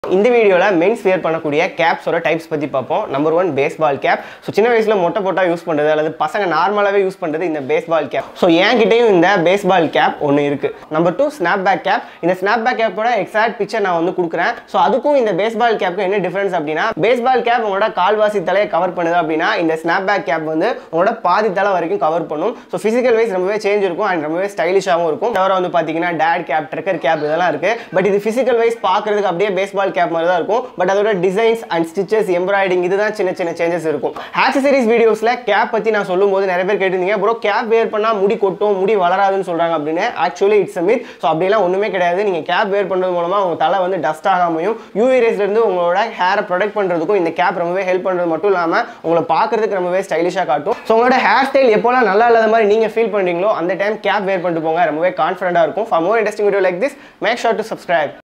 இந்த வீடியோவில் men's wear பண்ணக்கூடிய கேப்ஸோட டைப்ஸ் பற்றி பார்ப்போம் number one baseball cap so சின்ன வயசில் மொட்டை போட்டால் யூஸ் பண்ணுறது அல்லது பசங்க நார்மலாகவே யூஸ் பண்ணுறது இந்த பேஸ்பால் கேப் ஸோ என்கிட்டயும் இந்த பேஸ்பால் கேப் ஒன்று இருக்குது number two snap back cap இந்த ஸ்னாப் பேக் கேப்போட எக்ஸாக்ட் பிக்சர் நான் வந்து கொடுக்குறேன் ஸோ அதுக்கும் இந்த பேஸ்பால் கேப்புக்கும் என்ன டிஃப்ரென்ஸ் அப்படின்னா பேஸ்பால் கேப் உங்களோட கால்வாசி தலையை கவர் பண்ணுது அப்படின்னா இந்த ஸ்னாப் பேக் கேப் வந்து உங்களோட பாதி தலை வரைக்கும் கவர் பண்ணும் ஸோ ஃபிசிக்கல் வைஸ் ரொம்பவே சேஞ்ச் இருக்கும் அண்ட் ரொம்பவே ஸ்டைலிஷாகவும் இருக்கும் தவிர வந்து பார்த்தீங்கன்னா டேட் கேப் ட்ரெக்கர் கேப் இதெல்லாம் இருக்குது பட் இது ஃபிசிக்கல் வைஸ் பார்க்கறதுக்கு அப்படியே பேஸ்பால் கேப் மாதிரி தான் இருக்கும் பட் அதோட டிசைன்ஸ் அண்ட் ஸ்டிச்சஸ் எம்ப்ராய்டிங் இதுதான் சின்ன சின்ன சேஞ்சஸ் இருக்கும் ஆக்சசரிஸ் வீடியோஸில் கேப் பற்றி நான் சொல்லும்போது நிறைய பேர் கேட்டிருந்தீங்க ப்ரோ கேப் வேர் பண்ணால் முடி கொட்டும் முடி வளராதுன்னு சொல்கிறாங்க அப்படின்னு actually it's a myth so அப்படிலாம் ஒன்றுமே கிடையாது நீங்கள் கேப் வேர் பண்ணுறது மூலமாக உங்கள் தலை வந்து டஸ்ட் ஆகாமையும் யூவி ரேஸ்லேருந்து உங்களோட ஹேரை ப்ரொடெக்ட் பண்ணுறதுக்கும் இந்த கேப் ரொம்பவே ஹெல்ப் பண்ணுறது மட்டும் இல்லாமல் உங்களை பார்க்கறதுக்கு ரொம்பவே ஸ்டைலிஷாக காட்டும் ஸோ உங்களோட ஹேர் ஸ்டைல் எப்போலாம் நல்லா இல்லாத மாதிரி நீங்கள் ஃபீல் பண்ணுறீங்களோ அந்த டைம் கேப் வேர் பண்ணிட்டு போங்க ரொம்பவே கான்ஃபிடண்டாக இருக்கும் for more interesting video like this make sure to subscribe